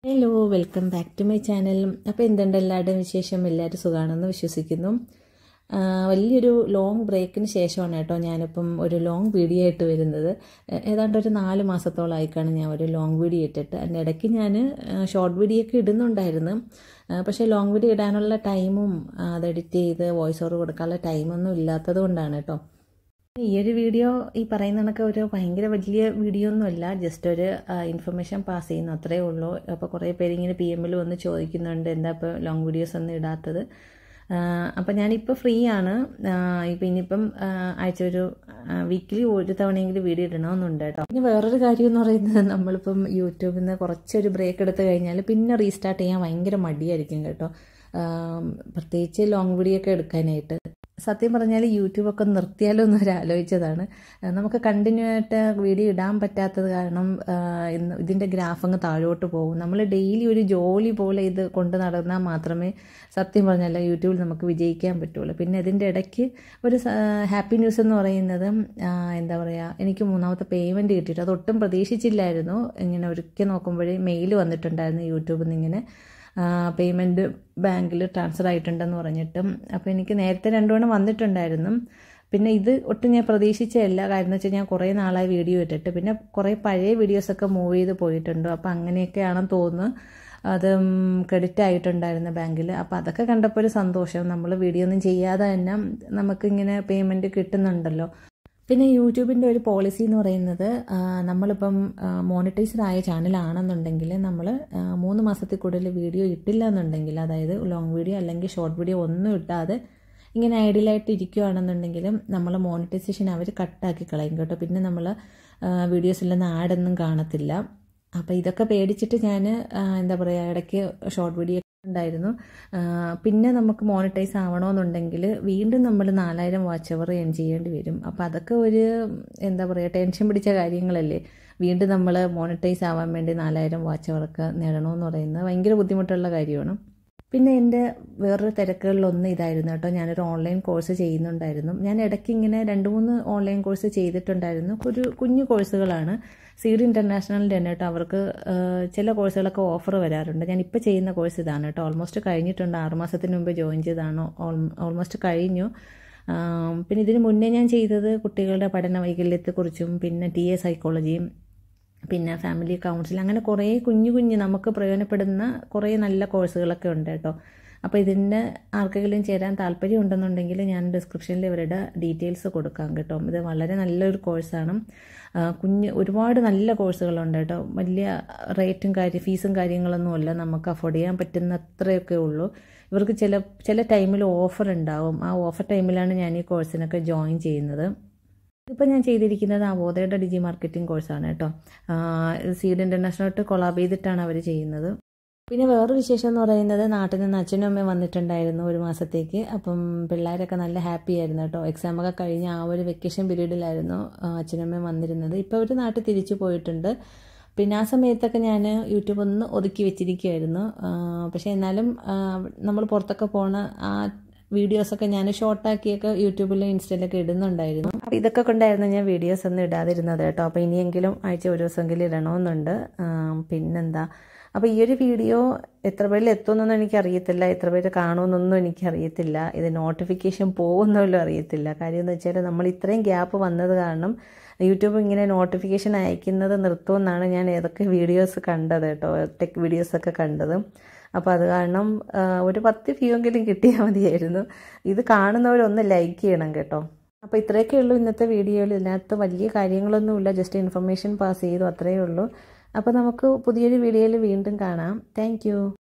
hello welcome back to my channel അപ്പോൾ എന്തുണ്ട് എല്ലാവരുടെയും വിശേഷം എല്ലാവരും സുഖമാണെന്ന് വിശ്വസിക്കുന്നു ആ, വലിയൊരു ലോങ് ബ്രേക്കിന് ശേഷമാണ് കേട്ടോ ഞാനിപ്പം ഒരു ലോങ് വീഡിയോ ആയിട്ട് വരുന്നത് ഏ- ഏതാണ്ട് ഒരു നാല് മാസത്തോളമായിക്കാണ് ഞാൻ ഒരു ലോങ് വീഡിയോ ഇട്ടിട്ട് അതിൻ്റെ ഇടയ്ക്ക് ഞാൻ ഷോർട്ട് വീഡിയോ ഒക്കെ ഇടുന്നുണ്ടായിരുന്നു ആ, പക്ഷേ ലോങ് വീഡിയോ ഇടാനുള്ള ടൈമും ആ, അത് എഡിറ്റ് ചെയ്ത് വോയിസ് ഓവർ കൊടുക്കാനുള്ള ടൈമൊന്നും ഇല്ലാത്തത് കൊണ്ടാണ് കേട്ടോ ഈ ഒരു വീഡിയോ ഈ പറയുന്ന കണക്ക് ഒരു ഭയങ്കര വലിയ വീഡിയോ ഒന്നുമല്ല ജസ്റ്റ് ഒരു ഇൻഫർമേഷൻ പാസ് ചെയ്യുന്നു അത്രേ ഉള്ളൂ അപ്പോൾ കുറേ പേര് ഇങ്ങനെ പി എമ്മിൽ വന്ന് ചോദിക്കുന്നുണ്ട് എന്താ ഇപ്പോൾ ലോങ് വീഡിയോസ് ഒന്നും ഇടാത്തത് അപ്പം ഞാനിപ്പോൾ ഫ്രീ ആണ് ഇപ്പം ഇനിയിപ്പം ആ, ആഴ്ച ഒരു വീക്കിലി ഒരു തവണയെങ്കിലും വീഡിയോ ഇടണമെന്നുണ്ട് കേട്ടോ പിന്നെ വേറൊരു കാര്യം എന്ന് പറയുന്നത് നമ്മളിപ്പം യൂട്യൂബിൽ നിന്ന് കുറച്ചൊരു ബ്രേക്ക് എടുത്ത് കഴിഞ്ഞാൽ പിന്നെ റീസ്റ്റാർട്ട് ചെയ്യാൻ ഭയങ്കര മടിയായിരിക്കും കേട്ടോ ആം, പ്രത്യേകിച്ച് ലോങ് വീഡിയോ ഒക്കെ എടുക്കാനായിട്ട് സത്യം പറഞ്ഞാൽ യൂട്യൂബൊക്കെ നിർത്തിയാലോ എന്ന് ഒരു ആലോചിച്ചതാണ് ആ, നമുക്ക് കണ്ടിന്യൂ ആയിട്ട് വീഡിയോ ഇടാൻ പറ്റാത്തത് കാരണം ആ, ഇന്ന് ഇതിൻ്റെ ഗ്രാഫ് അങ്ങ് താഴോട്ട് പോകും നമ്മൾ ഡെയിലി ഒരു ജോലി പോലെ ഇത് കൊണ്ട് നടന്നാൽ മാത്രമേ സത്യം പറഞ്ഞാൽ യൂട്യൂബിൽ നമുക്ക് വിജയിക്കാൻ പറ്റുള്ളൂ പിന്നെ ഇതിൻ്റെ ഇടയ്ക്ക് ഒരു ഹാപ്പി ന്യൂസ് എന്ന് പറയുന്നത് ആ, എന്താ പറയുക എനിക്ക് മൂന്നാമത്തെ പേയ്മെൻറ്റ് കിട്ടിയിട്ട് അതൊട്ടും പ്രതീക്ഷിച്ചില്ലായിരുന്നു ഇങ്ങനെ ഒരിക്കൽ നോക്കുമ്പോഴേ മെയിൽ വന്നിട്ടുണ്ടായിരുന്നു യൂട്യൂബിൽ നിന്ന് ഇങ്ങനെ പേയ്മെൻറ്റ് ബാങ്കിൽ ട്രാൻസ്ഫർ ആയിട്ടുണ്ടെന്ന് പറഞ്ഞിട്ടും അപ്പോൾ എനിക്ക് നേരത്തെ രണ്ടു തവണ വന്നിട്ടുണ്ടായിരുന്നു പിന്നെ ഇത് ഒട്ടും ഞാൻ പ്രതീക്ഷിച്ചതല്ല കാര്യം എന്ന് വെച്ചാൽ ഞാൻ കുറേ നാളായി വീഡിയോ ഇട്ടിട്ട് പിന്നെ കുറേ പഴയ വീഡിയോസൊക്കെ മൂവ് ചെയ്ത് പോയിട്ടുണ്ട് അപ്പോൾ അങ്ങനെയൊക്കെയാണെന്ന് തോന്നുന്നു അത് ക്രെഡിറ്റ് ആയിട്ടുണ്ടായിരുന്നു ബാങ്കിൽ അപ്പോൾ അതൊക്കെ കണ്ടപ്പോൾ ഒരു സന്തോഷം നമ്മൾ വീഡിയോ ഒന്നും ചെയ്യാതെ തന്നെ നമുക്കിങ്ങനെ പേയ്മെൻറ്റ് കിട്ടുന്നുണ്ടല്ലോ പിന്നെ യൂട്യൂബിൻ്റെ ഒരു പോളിസി എന്ന് പറയുന്നത് ആ, നമ്മളിപ്പം മോണിറ്റൈസ്ഡ് ആയ ചാനലാണെന്നുണ്ടെങ്കിൽ നമ്മൾ മൂന്ന് മാസത്തിൽ കൂടുതൽ വീഡിയോ ഇട്ടില്ല എന്നുണ്ടെങ്കിൽ അതായത് ലോങ് വീഡിയോ അല്ലെങ്കിൽ ഷോർട്ട് വീഡിയോ ഒന്നും ഇട്ടാതെ ഇങ്ങനെ ഐഡിയലായിട്ട് ഇരിക്കുകയാണെന്നുണ്ടെങ്കിലും നമ്മൾ മോണിറ്റൈസേഷൻ അവർ കട്ടാക്കി കളയും കേട്ടോ പിന്നെ നമ്മൾ വീഡിയോസിലൊന്നും ആഡൊന്നും കാണത്തില്ല അപ്പോൾ ഇതൊക്കെ പേടിച്ചിട്ട് ഞാൻ എന്താ പറയുക ഇടയ്ക്ക് ഷോർട്ട് വീഡിയോ ഉണ്ടായിരുന്നു ആ, പിന്നെ നമുക്ക് മോണിറ്റൈസ് ആവണമെന്നുണ്ടെങ്കിൽ വീണ്ടും നമ്മൾ നാലായിരം വാച്ച് അവർ ഏൺ ചെയ്യേണ്ടി വരും അപ്പോൾ അതൊക്കെ ഒരു എന്താ പറയുക ടെൻഷൻ പിടിച്ച കാര്യങ്ങളല്ലേ വീണ്ടും നമ്മൾ മോണിറ്റൈസ് ആവാൻ വേണ്ടി നാലായിരം വാച്ച് അവർക്ക് നേടണമെന്ന് പറയുന്നത് ഭയങ്കര ബുദ്ധിമുട്ടുള്ള കാര്യമാണ് പിന്നെ എൻ്റെ വേറൊരു തിരക്കുകളിലൊന്ന് ഇതായിരുന്നു കേട്ടോ ഞാനൊരു ഓൺലൈൻ കോഴ്സ് ചെയ്യുന്നുണ്ടായിരുന്നു ഞാൻ ഇടയ്ക്ക് ഇങ്ങനെ രണ്ട് മൂന്ന് ഓൺലൈൻ കോഴ്സ് ചെയ്തിട്ടുണ്ടായിരുന്നു ഒരു കുഞ്ഞു കോഴ്സുകളാണ് സീഡ് ഇൻ്റർനാഷണലിൻ്റെ തന്നെ കേട്ടോ അവർക്ക് ആ, ചില കോഴ്സുകളൊക്കെ ഓഫർ വരാറുണ്ട് ഞാൻ ഇപ്പോൾ ചെയ്യുന്ന കോഴ്സ് ഇതാണ് കേട്ടോ ഓൾമോസ്റ്റ് കഴിഞ്ഞിട്ടുണ്ട് ആറുമാസത്തിന് മുമ്പ് ജോയിൻ ചെയ്തതാണ് ഓൾമോസ്റ്റ് കഴിഞ്ഞു ആ, പിന്നെ ഇതിന് മുന്നേ ഞാൻ ചെയ്തത് കുട്ടികളുടെ പഠന വൈകല്യത്തെക്കുറിച്ചും പിന്നെ ടി എ സൈക്കോളജിയും പിന്നെ ഫാമിലി കൗൺസിൽ അങ്ങനെ കുറേ കുഞ്ഞു കുഞ്ഞ് നമുക്ക് പ്രയോജനപ്പെടുന്ന കുറേ നല്ല കോഴ്സുകളൊക്കെ ഉണ്ട് കേട്ടോ അപ്പോൾ ഇതിൻ്റെ ആർക്കെങ്കിലും ചേരാൻ താല്പര്യം ഉണ്ടെന്നുണ്ടെങ്കിൽ ഞാൻ ഡിസ്ക്രിപ്ഷനിൽ ഇവരുടെ ഡീറ്റെയിൽസ് കൊടുക്കാം കേട്ടോ ഇത് വളരെ നല്ലൊരു കോഴ്സാണ് ആ, കുഞ്ഞ് ഒരുപാട് നല്ല കോഴ്സുകളുണ്ട് കേട്ടോ വലിയ റേറ്റും കാര്യം ഫീസും കാര്യങ്ങളൊന്നുമല്ല നമുക്ക് അഫോർഡ് ചെയ്യാൻ പറ്റുന്ന അത്രയൊക്കെ ഉള്ളൂ ഇവർക്ക് ചില ചില ടൈമിൽ ഓഫർ ഉണ്ടാവും ആ ഓഫർ ടൈമിലാണ് ഞാൻ ഈ കോഴ്സിനൊക്കെ ജോയിൻ ചെയ്യുന്നത് ഇപ്പം ഞാൻ ചെയ്തിരിക്കുന്നത് അവോദയുടെ ഡിജി മാർക്കറ്റിംഗ് കോഴ്സാണ് കേട്ടോ സീഡ് ഇൻ്റർനാഷണലായിട്ട് കൊളാബ് ചെയ്തിട്ടാണ് അവർ ചെയ്യുന്നത് പിന്നെ വേറൊരു വിശേഷം എന്ന് പറയുന്നത് നാട്ടിൽ നിന്ന് അച്ഛനും അമ്മയും വന്നിട്ടുണ്ടായിരുന്നു ഒരു മാസത്തേക്ക് അപ്പം പിള്ളേരൊക്കെ നല്ല ഹാപ്പി ആയിരുന്നു കേട്ടോ എക്സാം ഒക്കെ കഴിഞ്ഞ് ആ ഒരു വെക്കേഷൻ പീരീഡിലായിരുന്നു ആ, അച്ഛനും അമ്മയും വന്നിരുന്നത് ഇപ്പോൾ അവർ നാട്ടിൽ തിരിച്ചു പോയിട്ടുണ്ട് പിന്നെ ആ സമയത്തൊക്കെ ഞാൻ യൂട്യൂബ് ഒന്ന് ഒതുക്കി വെച്ചിരിക്കുമായിരുന്നു ആ, പക്ഷേ എന്നാലും നമ്മൾ പുറത്തൊക്കെ പോണ ആ വീഡിയോസൊക്കെ ഞാൻ ഷോർട്ടാക്കിയൊക്കെ യൂട്യൂബിലും ഇൻസ്റ്റയിലൊക്കെ ഇടുന്നുണ്ടായിരുന്നു അപ്പോൾ ഇതൊക്കെ കൊണ്ടായിരുന്നു ഞാൻ വീഡിയോസ് ഒന്നും ഇടാതിരുന്നത് കേട്ടോ അപ്പോൾ ഇനിയെങ്കിലും ആഴ്ച ഒരു ദിവസമെങ്കിലും ഇടണമെന്നുണ്ട് ആ, പിന്നെന്താ അപ്പോൾ ഈ ഒരു വീഡിയോ എത്ര പേരിൽ എത്തുമെന്നൊന്നും എനിക്കറിയത്തില്ല എത്ര പേര് കാണുമെന്നൊന്നും എനിക്കറിയത്തില്ല ഇത് നോട്ടിഫിക്കേഷൻ പോകുന്നല്ലോ അറിയത്തില്ല കാര്യം എന്ന് വെച്ചാൽ നമ്മൾ ഇത്രയും ഗ്യാപ്പ് വന്നത് കാരണം യൂട്യൂബ് ഇങ്ങനെ നോട്ടിഫിക്കേഷൻ അയക്കുന്നത് നിർത്തുമെന്നാണ് ഞാൻ ഏതൊക്കെ വീഡിയോസ് കണ്ടത് കേട്ടോ ടെക് വീഡിയോസൊക്കെ കണ്ടത് അപ്പോൾ അത് കാരണം ആ, ഒരു പത്ത് വ്യൂ എങ്കിലും കിട്ടിയാൽ മതിയായിരുന്നു ഇത് കാണുന്നവരൊന്ന് ലൈക്ക് ചെയ്യണം കേട്ടോ അപ്പോൾ ഇത്രയൊക്കെ ഉള്ളൂ ഇന്നത്തെ വീഡിയോയിൽ ഇതിനകത്ത് വലിയ കാര്യങ്ങളൊന്നുമില്ല ജസ്റ്റ് ഇൻഫർമേഷൻ പാസ് ചെയ്തു അത്രയേ ഉള്ളൂ അപ്പോൾ നമുക്ക് പുതിയൊരു വീഡിയോയിൽ വീണ്ടും കാണാം താങ്ക്